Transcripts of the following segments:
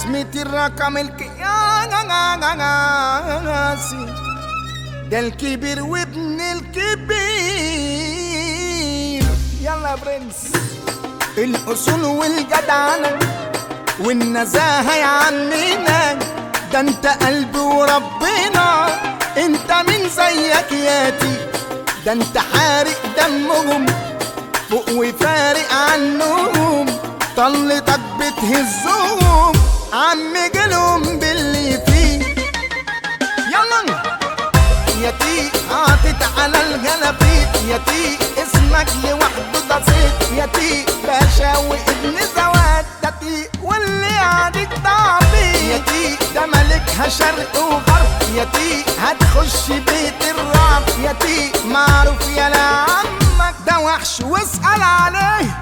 بسمتي الرقم القياسي ده الكبير وابن الكبير يلا يا برنس الاصول والجدعنه والنزاهه يا عمنا ده انت قلبي وربنا انت من زيك ياتي ده انت حارق دمهم فوق وفارق عنهم طلتك بتهزهم عم جالهم باللي فيه يلا يا تي عاطت على الجلابيت يا تي اسمك لوحده ده صيت يا تي باشا وابن زواد ده تي واللي عليك تعبيط يا تي ده ملكها شرق وغرب يا تي هتخش بيت الرعب يا تي معروف يا لعمك ده وحش واسأل عليه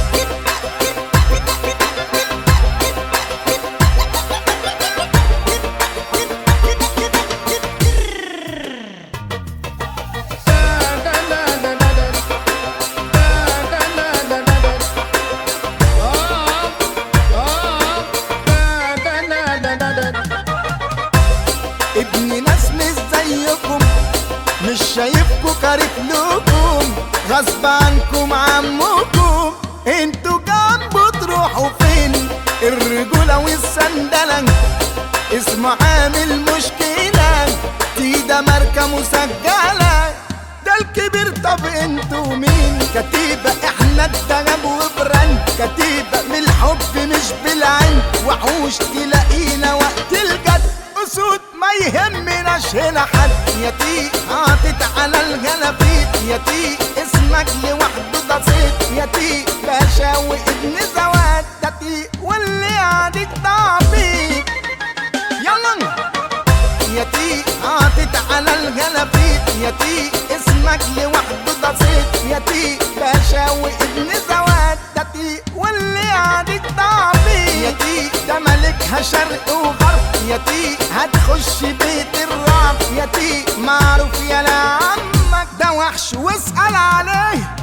ابن ناس مش زيكم مش شايفكوا كارف لكم غصب عنكم عمكم انتوا جنبه تروحوا فين الرجولة والسندلة اسم عامل مشكلة دي ده ماركة مسجلة ده الكبير طب انتوا مين كتيبة احنا الدهب وبراند كتيبة من الحب مش بالعين وحوش تلاقينا وقت الجد اسود ما يهمناش هنا حد يا تي عاطت على الجلابيت يا تي اسمك لوحده ده صيت يا تي باشا وابن زواد ده تي واللي عليك تعبيط يلا يا تي عاطت على الجلابيت يا تي اسمك لوحده ده صيت يا تي باشا وابن زواد ده تي واللي عليك تعبيط يا تي ده ملكها شرق وغرب يا تي هتخش بيت الرعب يا تي معروف يا لعمك ده وحش واسأل عليه